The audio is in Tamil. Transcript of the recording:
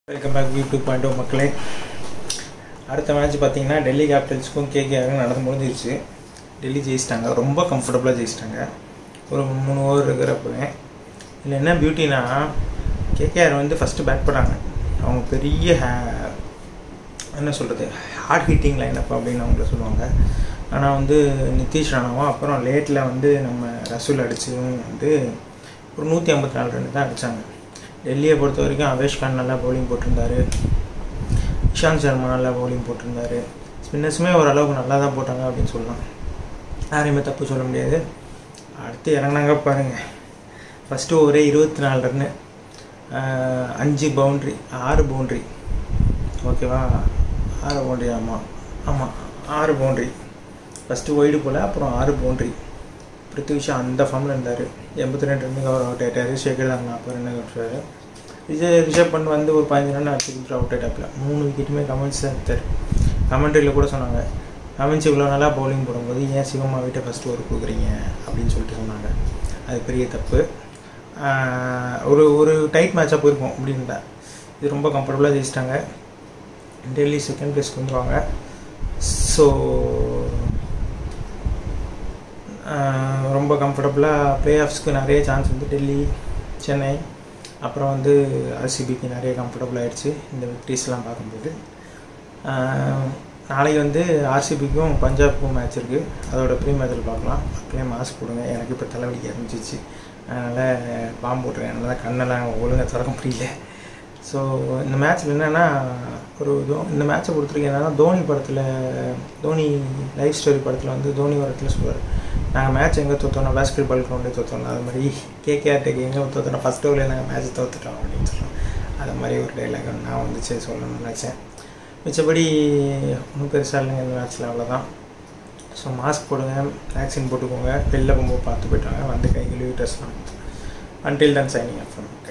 வெல்கம் பேக் யூடியூப் பாயிண்ட் மக்களே அடுத்த மேட்ச் பார்த்தீங்கன்னா டெல்லி கேபிட்டல்ஸ்க்கும் கேகேஆருக்கும் நடந்து முடிஞ்சிருச்சு டெல்லி ஜெயிச்சிட்டாங்க ரொம்ப கம்ஃபர்டபுளாக ஜெயிச்சிட்டாங்க ஒரு மூணு ஓவர் இருக்கிறப்பவே இதில் என்ன பியூட்டினா கேகேஆர் வந்து ஃபஸ்ட்டு பேட் பண்ணாங்க அவங்க பெரிய ஹே- என்ன சொல்கிறது ஹார்ட் ஹிட்டிங் லைனப் அப்படின்னு அவங்கள சொல்லுவாங்க ஆனால் வந்து நிதிஷ் ராணாவும் அப்புறம் லேட்டில் வந்து நம்ம ரசூல் அடிச்சதும் வந்து ஒரு நூற்றி ஐம்பத்தி நாலு ரன் தான் அடித்தாங்க டெல்லியை பொறுத்த வரைக்கும் அவேஷ் கான் நல்லா பவுலிங் போட்டிருந்தாரு இஷாந்த் சர்மா நல்லா பவுலிங் போட்டிருந்தாரு ஸ்பின்னர்ஸுமே ஓரளவுக்கு நல்லா தான் போட்டாங்க அப்படின்னு சொல்லலாம் யாரையுமே தப்பு சொல்ல முடியாது அடுத்து இறங்குனாங்க பாருங்கள் ஃபஸ்ட்டு ஒரே இருபத்தி நாலு ரன்னு அஞ்சு பவுண்ட்ரி ஆறு பவுண்ட்ரி ஓகேவா ஆறு பவுண்ட்ரி ஆமாம் ஆமாம் ஆறு பவுண்ட்ரி ஃபஸ்ட்டு ஒய்டு போல் அப்புறம் ஆறு பவுண்ட்ரி பிருத்திவிஷா அந்த ஃபார்மில் இருந்தார் எண்பத்தி ரெண்டு ரன்னுக்கு அவர் அவுட் ஆகிட்டார் சேகர் தான் நாற்பது ரன் விட்டுறாரு விஜய் ரிஷப் பண்ட் வந்து ஒரு பதினஞ்சு ரன் அடிச்சு கொடுத்துட்டு அவுட் ஆகிட்டாப்ல மூணு விக்கெட்டுமே கமெண்ட்ஸ் தான் எடுத்தார் கமெண்ட்ரியில் கூட சொன்னாங்க கமெண்ட்ஸ் இவ்வளோ நல்லா பவுலிங் போடும்போது ஏன் சிவமா வீட்டை ஃபஸ்ட்டு ஒரு கொடுக்குறீங்க அப்படின்னு சொல்லிட்டு சொன்னாங்க அது பெரிய தப்பு ஆஹ் ஒரு ஒரு டைட் மேட்சாக போயிருக்கும் அப்படின்ட்டா இது ரொம்ப கம்ஃபர்டபுளாக ஜெயிச்சிட்டாங்க டெல்லி செகண்ட் பிளேஸ்க்கு வந்துருவாங்க ஸோ ரொம்ப கம்ஃபர்டபுளாக ப்ளே ஆஃப்ஸ்க்கு நிறைய சான்ஸ் வந்து டெல்லி சென்னை அப்புறம் வந்து ஆர்சிபிக்கு நிறைய கம்ஃபர்டபுள் ஆயிடுச்சு இந்த விக்ட்ரிஸ்லாம் பார்க்கும்போது ஆஹ் நாளைக்கு வந்து ஆர்சிபிக்கும் பஞ்சாப்க்கும் மேட்ச் இருக்குது அதோட ப்ரீ மேட்சில் பார்க்கலாம் மக்களே மாஸ்க் போடுங்க எனக்கு இப்போ தலைவலிக்க ஆரம்பிச்சிச்சு அதனால் பாம்பு போட்டுருக்கேன் என்னால் கண்ணெல்லாம் ஒழுங்காக திறக்க முடியல ஸோ இந்த மேட்ச்சில் என்னென்னா ஒரு தோ இந்த மேட்ச்சை பொறுத்தவரைக்கும் என்னன்னா தோனி படத்தில் தோனி லைஃப் ஸ்டோரி படத்தில் வந்து தோனி வரத்தில் சொல்லுவார் நாங்கள் மேட்ச் எங்கே தோற்றோம்னா பேஸ்கெட் பால் கிரவுண்டே தோற்றோம்ல அது மாதிரி கேகேஆர் டேக் எங்கே தோற்றோம்னா ஃபஸ்ட் ஓவரில் நாங்கள் மேட்ச் தோத்துட்டோம் அப்படின்னு சொல்லுவோம் அது மாதிரி ஒரு டைலாக் நான் வந்து சரி சொல்லணும்னு நினச்சேன் மிச்சபடி ஒன்றும் பெருசாக இல்லைங்க இந்த மேட்ச்சில் அவ்வளோதான் ஸோ மாஸ்க் போடுங்க வேக்சின் போட்டுக்கோங்க வெளில போகும்போது பார்த்து போயிட்டாங்க வந்து கை கழுவி ட்ரெஸ்லாம் அன்டில் தான் சைனிங் ஆஃப்